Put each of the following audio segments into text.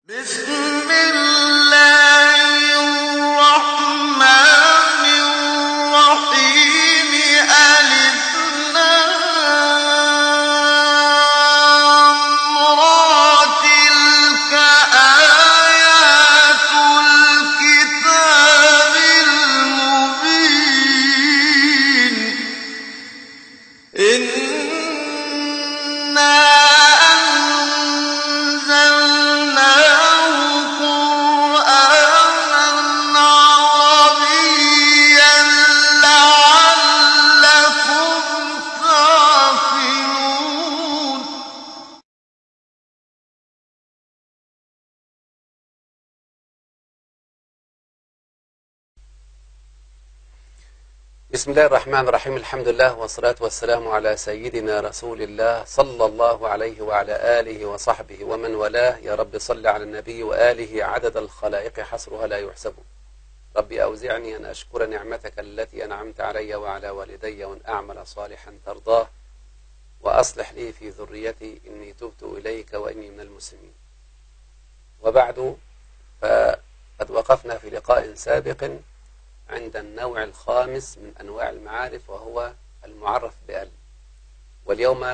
بسم الله الرحمن الرحيم ألف لام را تلك آيات الكتاب المبين إنا أنزلناه قرآنا عربيا لعلكم تعقلون بسم الله الرحمن الرحيم الحمد لله والصلاة والسلام على سيدنا رسول الله صلى الله عليه وعلى آله وصحبه ومن والاه يا رب صل على النبي وآله عدد الخلائق حصرها لا يحسب ربي أوزعني أن أشكر نعمتك التي أنعمت علي وعلى والدي وأن أعمل صالحا ترضاه وأصلح لي في ذريتي إني تبت إليك وإني من المسلمين وبعد فقد وقفنا في لقاء سابق عند النوع الخامس من أنواع المعارف وهو المعرف بأل واليوم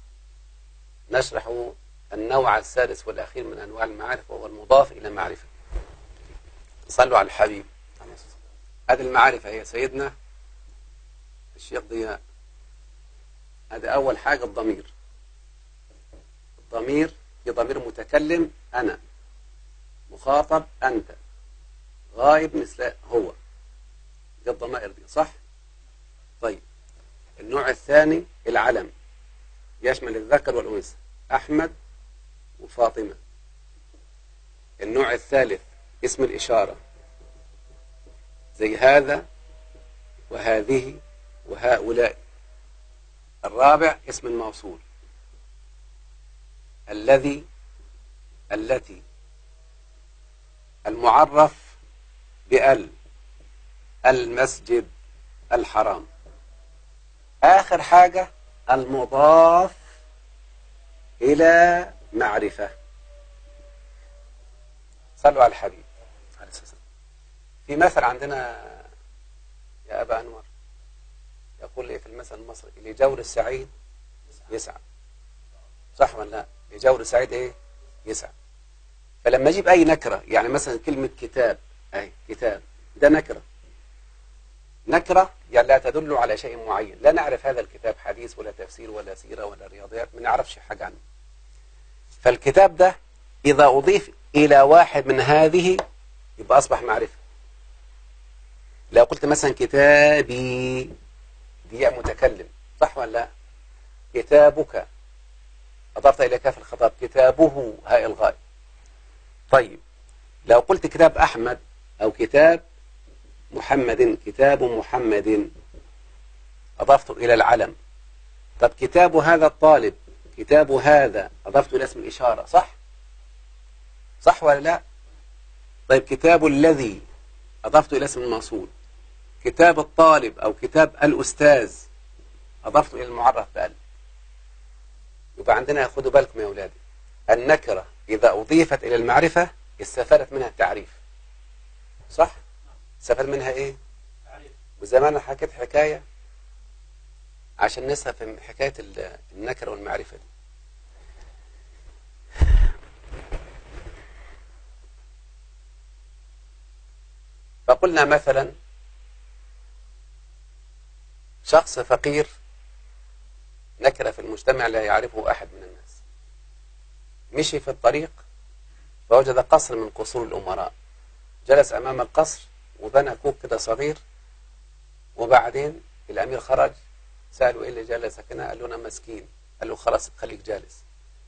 نشرح النوع السادس والأخير من أنواع المعارف وهو المضاف إلى معرفة صلوا على الحبيب هذه المعارفة هي سيدنا الشيخ ضياء هذا أول حاجة الضمير الضمير في ضمير متكلم أنا مخاطب أنت غائب مثل هو دي الضمائر دي صح طيب النوع الثاني العلم يشمل الذكر والأنثى أحمد وفاطمة النوع الثالث اسم الإشارة زي هذا وهذه وهؤلاء الرابع اسم الموصول الذي التي المعرف بأل المسجد الحرام آخر حاجة المضاف إلى معرفة صلوا على الحبيب عليه الصلاة والسلام. في مثل عندنا يا أبا أنور يقول إيه في المثل المصري لجور السعيد يسعى صح ولا لا لجور السعيد إيه يسعى فلما أجيب أي نكرة يعني مثلا كلمة كتاب أي كتاب ده نكرة نكرة يعني لا تدل على شيء معين لا نعرف هذا الكتاب حديث ولا تفسير ولا سيرة ولا رياضيات ما نعرفش حاجة عنه فالكتاب ده إذا أضيف إلى واحد من هذه يبقى أصبح معرفة لو قلت مثلا كتابي دي ياء متكلم صح ولا لا كتابك أضفت إلى كاف الخطاب كتابه هاء الغائب طيب لو قلت كتاب أحمد أو كتاب محمد كتاب محمد أضفت إلى العلم طب كتاب هذا الطالب كتاب هذا أضفت إلى اسم الإشارة صح صح ولا لا طيب كتاب الذي أضفت إلى اسم الموصول كتاب الطالب أو كتاب الأستاذ أضفت إلى المعرف بأل يبقى عندنا خدوا بالكم يا أولادي النكرة إذا أضيفت إلى المعرفة استفادت منها التعريف صح استفاد منها إيه وزمان أنا حكيت حكاية عشان نفهم حكاية ال- النكرة والمعرفة دي فقلنا مثلا شخص فقير نكرة في المجتمع لا يعرفه أحد من الناس مشي في الطريق فوجد قصر من قصور الأمراء جلس أمام القصر وبنى كوب كده صغير وبعدين الأمير خرج سأله إيه اللي جلسك هنا قال له أنا مسكين قال له خلاص خليك جالس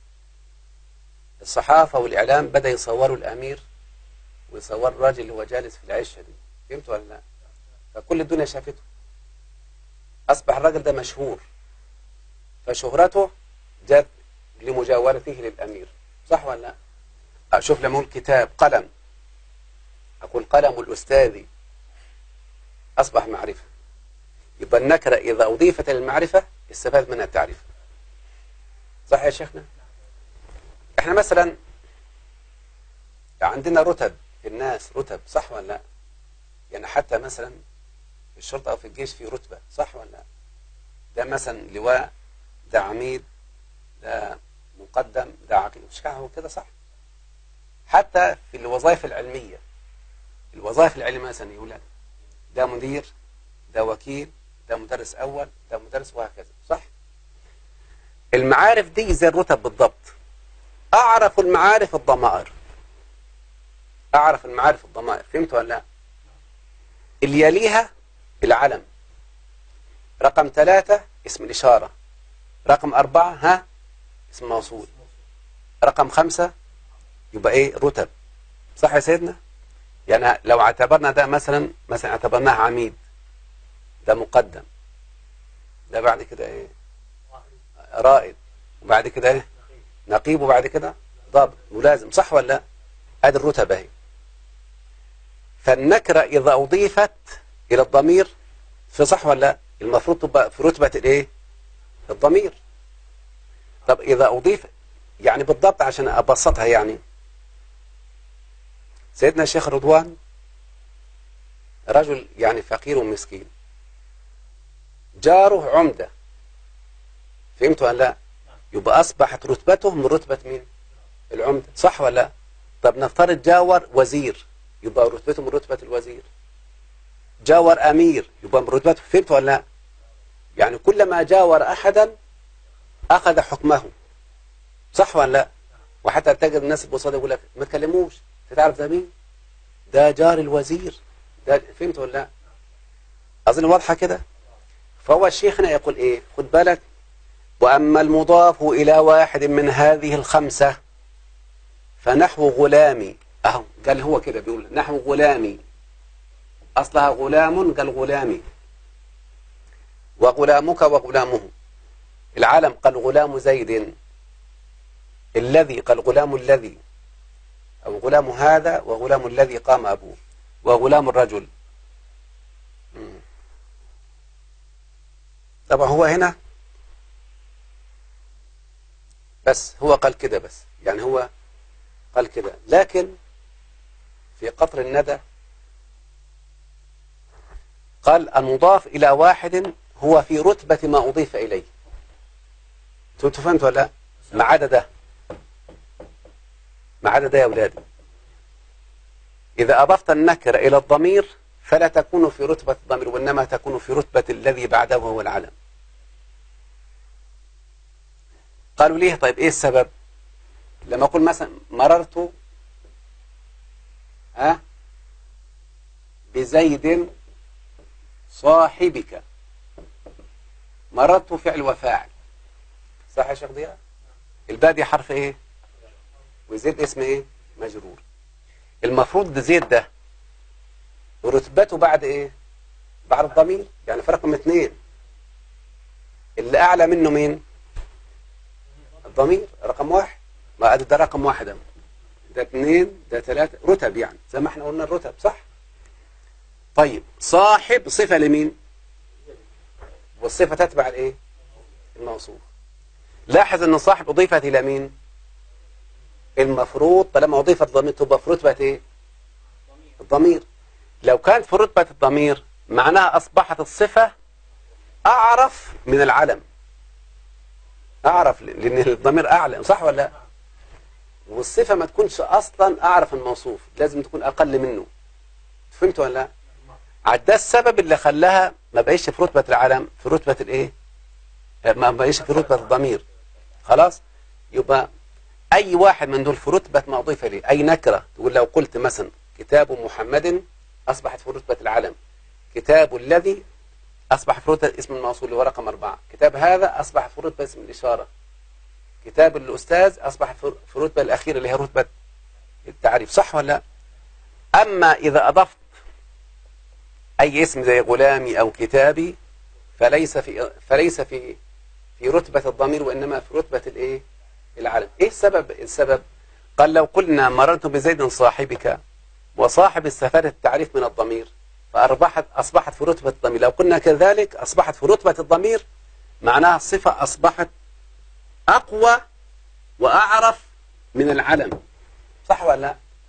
الصحافة والإعلام بدأ يصوروا الأمير ويصوروا الراجل اللي هو جالس في العشة دي فهمت ولا لا فكل الدنيا شافته أصبح الراجل ده مشهور فشهرته جت لمجاورته للأمير صح ولا لا أشوف لما أقول كتاب قلم أقول قلم الأستاذ أصبح معرفة يبقى النكرة إذا أضيفت للمعرفة استفاد منها التعريف صح يا شيخنا احنا مثلا عندنا رتب في الناس رتب صح ولا لا يعني حتى مثلا في الشرطة أو في الجيش في رتبة صح ولا لا ده مثلا لواء ده عميد ده مقدم ده عقيد مش كده هو كده صح حتى في الوظائف العلمية الوظائف العلمية مثلا يقول لك ده مدير ده وكيل ده مدرس أول ده مدرس وهكذا صح المعارف دي زي الرتب بالضبط أعرف المعارف الضمائر أعرف المعارف الضمائر فهمت ولا لا اللي يليها العلم رقم ثلاثة اسم الإشارة رقم أربعة ها اسم موصول رقم خمسة يبقى إيه رتب صح يا سيدنا يعني لو اعتبرنا ده مثلا مثلا اعتبرناه عميد ده مقدم ده بعد كده ايه رائد وبعد كده ايه نقيب وبعد كده ضابط ملازم صح ولا لا ادي الرتب اهي فالنكره اذا اضيفت الى الضمير في صح ولا لا المفروض تبقى في رتبه الايه الضمير طب اذا اضيف يعني بالضبط عشان ابسطها يعني سيدنا الشيخ رضوان رجل يعني فقير ومسكين جاره عمدة فهمت ولا لا يبقى أصبحت رتبته من رتبة مين العمدة صح ولا لا طب نفترض جاور وزير يبقى رتبته من رتبة الوزير جاور أمير يبقى من رتبته فهمت ولا لا يعني كلما جاور أحدا أخذ حكمه صح ولا لا وحتى تجد الناس البساطة يقول لك ما تكلموش تعرف ده مين ده جار الوزير ده فهمت ولا لا أظن واضحة كده فهو الشيخ هنا يقول إيه خد بالك وأما المضاف إلى واحد من هذه الخمسة فنحو غلامي أهو قال هو كده بيقول نحو غلامي أصلها غلام قال غلامي وغلامك وغلامه العالم قال غلام زيد الذي قال غلام الذي أو غلام هذا وغلام الذي قام أبوه وغلام الرجل طبعا هو هنا بس هو قال كده بس يعني هو قال كده لكن في قطر الندى قال المضاف إلى واحد هو في رتبة ما أضيف إليه انتوا فهمتوا ولا لا ما عدا ده ما عدا ده يا أولادي إذا أضفت النكرة إلى الضمير فلا تكون في رتبة الضمير وإنما تكون في رتبة الذي بعده وهو العلم قالوا ليه طيب إيه السبب لما أقول مثلا مررت ها بزيد صاحبك مررت فعل وفاعل صح يا شيخ ضياء الباء دي حرف ايه وزيد اسم ايه مجرور المفروض زيد ده رتبته بعد ايه بعد الضمير يعني في رقم اثنين اللي اعلى منه مين الضمير رقم واحد ما ده رقم واحد ده ده اثنين ده ثلاثة رتب يعني زي ما احنا قلنا الرتب صح طيب صاحب صفة لمين والصفة تتبع الايه الموصوف لاحظ ان صاحب اضيفت الى مين المفروض طالما اضيفت الضمير تبقى في رتبة ايه الضمير لو كانت في رتبة الضمير معناها اصبحت الصفة اعرف من العلم اعرف لان الضمير اعلى صح ولا لا والصفة ما تكونش اصلا اعرف الموصوف لازم تكون اقل منه فهمت ولا لا عاد ده السبب اللي خلاها ما بقيش في رتبة العلم في رتبة الايه ما بقيش في رتبة الضمير خلاص يبقى اي واحد من دول في رتبة ما اضيف اليه اي نكرة تقول لو قلت مثلا كتاب محمد اصبحت في رتبة العلم كتاب الذي اصبح في رتبة اسم الموصول اللي هو رقم اربعة كتاب هذا اصبح في رتبة اسم الاشارة كتاب الاستاذ اصبح في الرتبة الاخيرة اللي هي رتبة التعريف صح ولا لا اما اذا اضفت اي اسم زي غلامي او كتابي فليس في فليس في في رتبة الضمير وإنما في رتبة الإيه؟ العلم إيه السبب السبب قال لو قلنا مررت بزيد صاحبك وصاحب استفادة التعريف من الضمير فأصبحت أصبحت في رتبة الضمير لو قلنا كذلك أصبحت في رتبة الضمير معناها الصفة أصبحت أقوى وأعرف من العلم صح ولا لا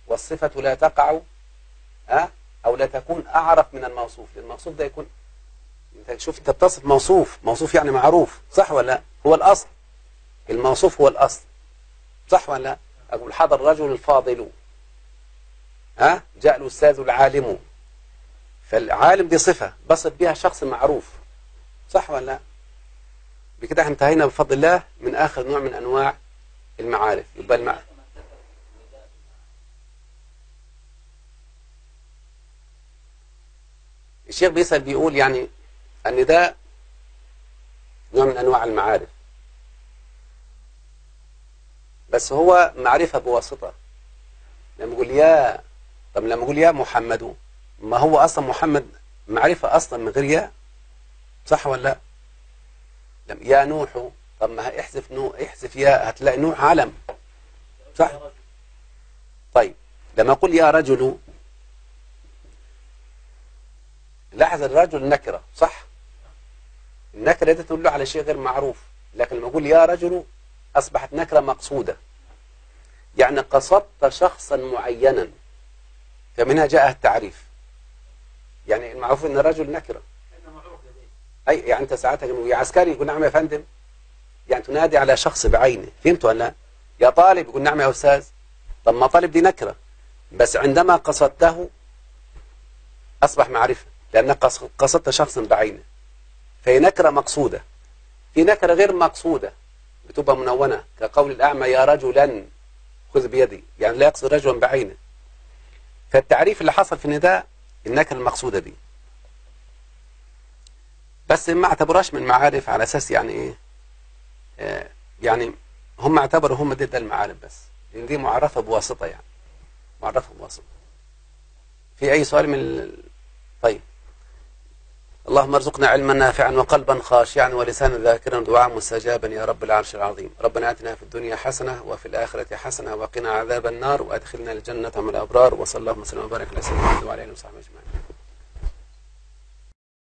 والصفة لا تقع أه؟ أو لا تكون أعرف من الموصوف لأن الموصوف ده يكون أنت شوف أنت بتصف موصوف موصوف يعني معروف صح ولا لا هو الأصل الموصوف هو الأصل صح ولا لا أقول حضر الرجل الفاضل ها أه؟ جاء الأستاذ العالم فالعالم دي صفة بصف بها شخص معروف صح ولا لا بكده احنا انتهينا بفضل الله من آخر نوع من أنواع المعارف يبقى المعارف الشيخ بيسأل بيقول يعني النداء نوع من أنواع المعارف بس هو معرفة بواسطة لما يقول يا طب لما يقول يا محمد ما هو أصلا محمد معرفة أصلا من غير يا صح ولا لا لم يا نوح طب ما احذف نوح احذف يا هتلاقي نوح علم صح طيب لما أقول يا رجل لاحظ الرجل نكرة صح النكرة دي تدل على شيء غير معروف لكن لما أقول يا رجل أصبحت نكرة مقصودة يعني قصدت شخصا معينا فمنها جاء التعريف يعني المعروف ان الرجل نكره اي يعني انت ساعتها يا عسكري يقول نعم يا فندم يعني تنادي على شخص بعينه فهمت ولا لا يا طالب يقول نعم يا استاذ طب ما طالب دي نكره بس عندما قصدته اصبح معرفه لانك قصدت شخصا بعينه فهي نكره مقصوده في نكره غير مقصوده بتبقى منونه كقول الاعمى يا رجلا خذ بيدي يعني لا يقصد رجلا بعينه فالتعريف اللي حصل في النداء النكره المقصوده دي بس ما اعتبروهاش من معارف على اساس يعني ايه آه يعني هم اعتبروا هم دي ده المعارف بس لان دي معرفه بواسطه يعني معرفه بواسطه في اي سؤال من ال... طيب اللهم ارزقنا علما نافعا وقلبا خاشعا ولسانا ذاكرا ودعاء مستجابا يا رب العرش العظيم ربنا اتنا في الدنيا حسنه وفي الاخره حسنه وقنا عذاب النار وادخلنا الجنه مع الابرار وصلى الله وسلم وبارك على سيدنا محمد وعلى اله وصحبه اجمعين